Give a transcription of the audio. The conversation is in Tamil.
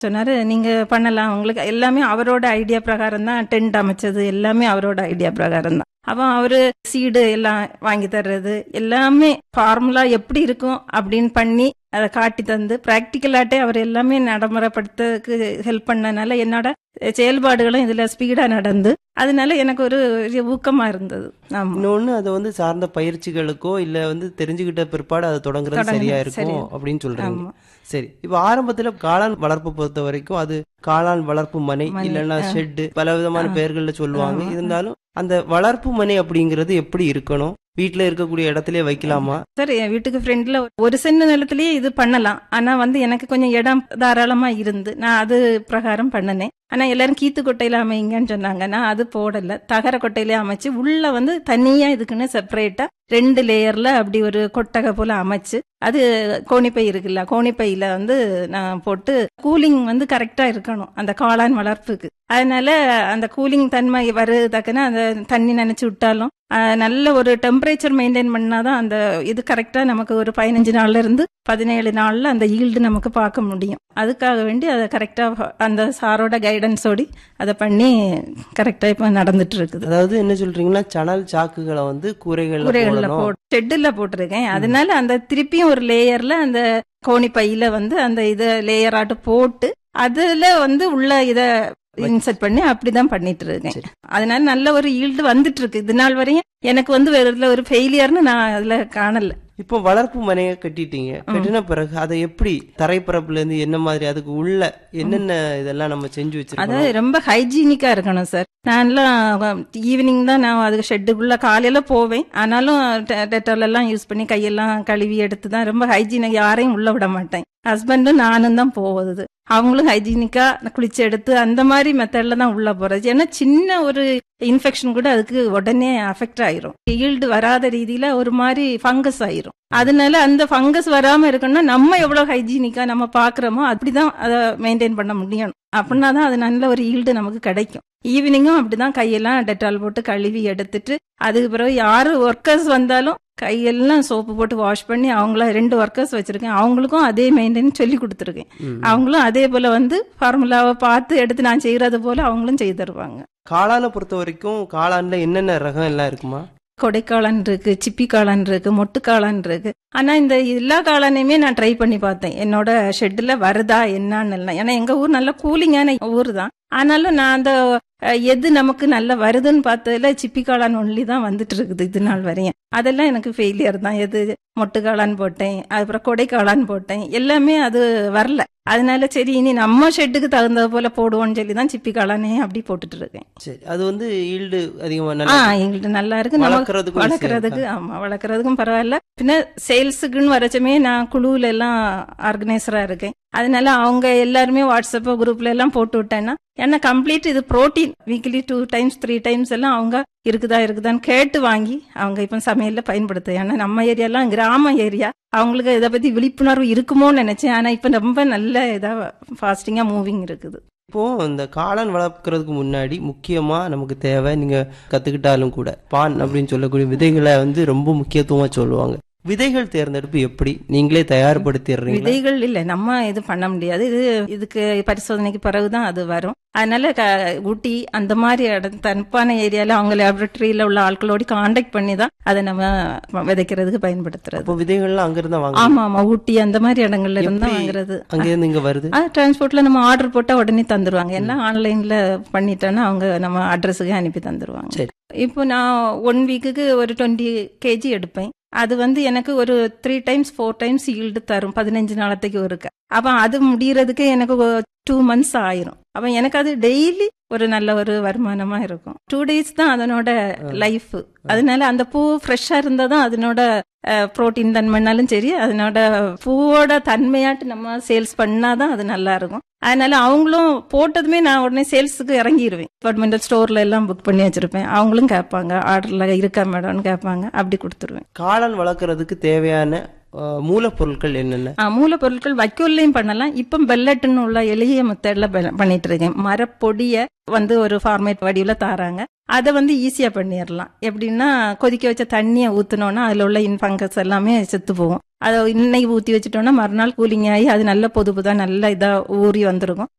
சொன்னாரு நீங்க பண்ணலாம் உங்களுக்கு எல்லாமே அவரோட ஐடியா பிரகாரம் தான் டென்ட் அமைச்சது எல்லாமே அவரோட ஐடியா பிரகாரம் தான் அப்போ அவரு சீடு எல்லாம் வாங்கி தர்றது எல்லாமே ஃபார்முலா எப்படி இருக்கும் அப்படின்னு பண்ணி அதை காட்டி தந்து பிராக்டிக்கலாட்டே அவர் எல்லாமே நடைமுறைப்படுத்துறதுக்கு ஹெல்ப் பண்ணனால என்னோட செயல்பாடுகளும் இதுல ஸ்பீடா நடந்து அதனால எனக்கு ஒரு பெரிய ஊக்கமா இருந்தது ஆமா இன்னொன்னு அதை வந்து சார்ந்த பயிற்சிகளுக்கோ இல்ல வந்து தெரிஞ்சுக்கிட்ட பிற்பாடு அதை தொடங்குறது தொடங்குறது சரியா இருக்கும் சரியா. அப்படின்னு சொல்றீங்க ஆமா சரி இப்ப ஆரம்பத்துல காளான் வளர்ப்பு பொறுத்த வரைக்கும் அது காளான் வளர்ப்பு மனை மனை, இல்லைன்னா ஆ. ஷெட் பல விதமான ஆ. பெயர்கள்ல சொல்லுவாங்க ஆமா. இருந்தாலும் அந்த வளர்ப்பு மனை அப்படிங்கிறது எப்படி இருக்கணும் வீட்டுல இருக்கக்கூடிய இடத்திலே வைக்கலாமா சார் என் வீட்டுக்கு ஃப்ரெண்ட்ல ஒரு சென்ட் நிலத்திலேயே இது பண்ணலாம் ஆனா வந்து எனக்கு கொஞ்சம் இடம் தாராளமா இருந்து நான் அது பிரகாரம் பண்ணினேன் ஆனா எல்லாரும் கீத்து கொட்டையில அமைங்கன்னு சொன்னாங்க நான் அது போடல தகர கொட்டையிலே அமைச்சு உள்ள வந்து தனியா இதுக்குன்னு செப்பரேட்டா ரெண்டு லேயர்ல அப்படி ஒரு கொட்டகை போல அமைச்சு அது கோணிப்பை இருக்குல்ல கோணிப்பையில வந்து நான் போட்டு கூலிங் வந்து கரெக்டா இருக்கணும் அந்த காளான் வளர்ப்புக்கு அதனால அந்த கூலிங் தன்மை வருதக்கன அந்த தண்ணி நினைச்சு விட்டாலும் ஆஹ், நல்ல ஒரு டெம்பரேச்சர் மெயின்டைன் பண்ணாதான் அந்த இது கரெக்டா நமக்கு ஒரு பதினஞ்சு நாள்ல இருந்து பதினேழு நாள்ல அந்த ஈல்டு நமக்கு பார்க்க முடியும் அதுக்காக வேண்டி அதை கரெக்டா அந்த சாரோட கைடன்ஸோடி அதை பண்ணி கரெக்டா இப்ப நடந்துட்டு இருக்குது அதாவது என்ன சொல்றீங்கன்னா சணல் சாக்குகளை வந்து கூரைகள்ல கூரைகள்ல போடணும் போட்டு ஷெட்டில் போட்டிருக்கேன் அதனால அந்த திருப்பியும் ஒரு லேயர்ல அந்த கோணி பையில வந்து அந்த இத லேயர் ஆட்டு போட்டு அதுல வந்து உள்ள இத இன்செர்ட் பண்ணி அப்படிதான் பண்ணிட்டு இருக்கேன் சரி. அதனால நல்ல ஒரு ஈல்டு வந்துட்டு இருக்கு இது நாள் வரையும் எனக்கு வந்து வேற இதுல ஒரு ஃபெயிலியர்னு நான் அதுல காணல இப்போ வளர்ப்பு மனையை கட்டிட்டீங்க கட்டின பிறகு அதை எப்படி தரைப்பரப்புல இருந்து என்ன மாதிரி அதுக்கு உள்ள என்னென்ன இதெல்லாம் நம்ம செஞ்சு வச்சிருக்கோம் அதாவது ரொம்ப ஹைஜீனிக்கா இருக்கணும் சார் நான்லாம் ஈவினிங் தான் நான் அதுக்கு ஷெட்டுக்குள்ள காலையில போவேன் ஆனாலும் டெட்டால் எல்லாம் யூஸ் பண்ணி கையெல்லாம் கழுவி எடுத்து தான் ரொம்ப ஹைஜீனிக் யாரையும் உள்ள விட மாட்டேன் ஹஸ்பண்டும் நானும் தான் போவது அவங்களும் ஹைஜீனிக்கா குளிச்சு எடுத்து அந்த மாதிரி மெத்தட்ல தான் உள்ள போறது ஏன்னா சின்ன ஒரு இன்ஃபெக்ஷன் கூட அதுக்கு உடனே அஃபெக்ட் ஆயிரும் ஈல்டு வராத ரீதியில ஒரு மாதிரி ஃபங்கஸ் ஆயிரும் அதனால அந்த ஃபங்கஸ் வராம இருக்கணும்னா நம்ம எவ்வளவு ஹைஜீனிக்கா நம்ம பாக்குறோமோ அப்படிதான் அதை மெயின்டைன் பண்ண முடியும் அப்படின்னா தான் அது நல்ல ஒரு ஈல்டு நமக்கு கிடைக்கும் ஈவினிங்கும் அப்படிதான் கையெல்லாம் டெட்டால் போட்டு கழுவி எடுத்துட்டு அதுக்கு பிறகு யாரு ஒர்க்கர்ஸ் வந்தாலும் கையெல்லாம் சோப்பு போட்டு வாஷ் பண்ணி அவங்கள ரெண்டு ஒர்க்கர்ஸ் வச்சிருக்கேன் அவங்களுக்கும் அதே மெயின்டைன் சொல்லி கொடுத்துருக்கேன் ம். அவங்களும் அதே போல வந்து ஃபார்முலாவை பார்த்து எடுத்து நான் செய்யறது போல அவங்களும் செய்து தருவாங்க காளானை பொறுத்த வரைக்கும் காளான்ல என்னென்ன ரகம் எல்லாம் இருக்குமா கொடைக்காளான் இருக்கு சிப்பி காளான் இருக்கு மொட்டு காளான் இருக்கு ஆனா இந்த எல்லா காளானையுமே நான் ட்ரை பண்ணி பார்த்தேன் என்னோட ஷெட்ல வருதா என்னன்னு எல்லாம் ஏன்னா எங்க ஊர் நல்ல கூலிங்கான ஊர் தான் ஆனாலும் நான் அந்த அஹ், எது நமக்கு நல்ல வருதுன்னு பார்த்ததுல சிப்பி காளான் ஒன்லி தான் வந்துட்டு இருக்குது இது நாள் வரையும் அதெல்லாம் எனக்கு ஃபெயிலியர் தான் எது மொட்டு காளான் போட்டேன் அதுக்கப்புறம் கொடை காளான் போட்டேன் எல்லாமே அது வரல அதனால சரி இனி நம்ம ஷெட்டுக்கு தகுந்த போல போடுவோம்னு சொல்லி தான் சிப்பி காளானே அப்படி போட்டுட்டு இருக்கேன் சரி அது வந்து ஈல்டு அதிகமா ஆ நல்லா எங்களுக்கு நல்லா இருக்கு நமக்கு வளர்க்கறதுக்கும் easy ஆ வளர்க்கறதுக்கு ஆமா வளர்க்கறதுக்கும் பரவாயில்ல பின்ன சேல்ஸுக்குன்னு வரச்சமே நான் குழுவுல எல்லாம் ஆர்கனைசரா இருக்கேன் அதனால அவங்க எல்லாருமே வாட்ஸ்அப் குரூப்ல எல்லாம் போட்டு விட்டேன்னா ஏன்னா கம்ப்ளீட் இது protein weekly two times three times எல்லாம் அவங்க இருக்குதா இருக்குதான்னு கேட்டு வாங்கி அவங்க இப்ப சமையல்ல பயன்படுத்து ஏன்னா நம்ம ஏரியாலாம் கிராம ஏரியா அவங்களுக்கு இதை பத்தி விழிப்புணர்வு இருக்குமோன்னு நினைச்சேன் ஆனா இப்ப ரொம்ப நல்ல இதா ஃபாஸ்டிங்கா மூவிங் இருக்குது இப்போ இந்த காளான் வளர்க்கறதுக்கு முன்னாடி முக்கியமா நமக்கு தேவை நீங்க கத்துக்கிட்டாலும் கூட பான் அப்படின்னு சொல்லக்கூடிய விதைகளை வந்து ரொம்ப முக்கியத்துவமா சொல்லுவாங்க விதைகள் தேர்ந்தெடுப்பு எப்படி நீங்களே தயார்படுத்திடுறீங்களா விதைகள் இல்ல நம்ம இது பண்ண முடியாது இது இதுக்கு பரிசோதனைக்கு பிறகுதான் அது வரும் அதனால க- ஊட்டி அந்த மாதிரி இடம் தன்ப்பான ஏரியால அவங்க லேபரட்டரியில உள்ள ஆட்களோட காண்டாக்ட் பண்ணி தான் அதை நம்ம விதைக்கிறதுக்கு பயன்படுத்துறது அப்போ விதைகள்லாம் அங்கிருந்தா வாங்க ஆமா ஆமா ஊட்டி அந்த மாதிரி இடங்கள்ல இருந்து தான் எப்படி? வாங்குறது அங்கிருந்து இங்க வருது அது டிரான்ஸ்போர்ட்ல நம்ம ஆர்டர் போட்டா உடனே தந்துருவாங்க எல்லாம் ஆன்லைன்ல பண்ணிட்டோன்னா அவங்க நம்ம அட்ரஸுக்கு அனுப்பி தந்துருவாங்க சரி. இப்போ நான் ஒன் வீக்குக்கு ஒரு டுவெண்ட்டி கேஜி எடுப்பேன் அது வந்து எனக்கு ஒரு three times four times yield தரும் பதினஞ்சு நாளத்துக்கு ஒருக்க அப்ப அது முடியறதுக்கு எனக்கு டூ மந்த்ஸ் ஆயிரும் அப்ப எனக்கு அது டெய்லி ஒரு நல்ல ஒரு வருமானமா இருக்கும் டூ டேஸ் தான் அதனோட லைஃப் அதனால அந்த பூ ஃப்ரெஷ்ஷா இருந்தா தான் அதனோட புரோட்டீன் தன்மைனாலும் சரி அதனோட பூவோட தன்மையாட்டு நம்ம சேல்ஸ் பண்ணாதான் அது நல்லா இருக்கும் அதனால அவங்களும் போட்டதுமே நான் உடனே சேல்ஸுக்கு இறங்கிடுவேன் டிபார்ட்மெண்டல் ஸ்டோர்ல எல்லாம் புக் பண்ணி வச்சிருப்பேன் அவங்களும் கேட்பாங்க ஆர்டர்ல இருக்கா மேடம்னு கேட்பாங்க அப்படி கொடுத்துருவேன் காளான் வளர்க்கறதுக்கு தேவையான அஹ், மூலப்பொருட்கள் என்னென்ன ஆ, மூலப்பொருட்கள் வைக்கோல்லையும் பண்ணலாம் இப்போ பெல்லட்டுன்னு உள்ள எளிய மெத்தட்ல பண்ணிட்டு இருக்கேன் மரப்பொடிய வந்து ஒரு ஃபார்மேட் வடிவில் தாராங்க அதை வந்து ஈஸியா பண்ணிடலாம் எப்படின்னா கொதிக்க வச்ச தண்ணியை ஊத்துனோம்னா அதுல உள்ள இன்ஃபங்கஸ் எல்லாமே செத்து போகும் அதை இன்னைக்கு ஊத்தி வச்சுட்டோம்னா மறுநாள் கூலிங் ஆகி அது நல்ல பொது புதா நல்ல இதா ஊறி வந்துருக்கும்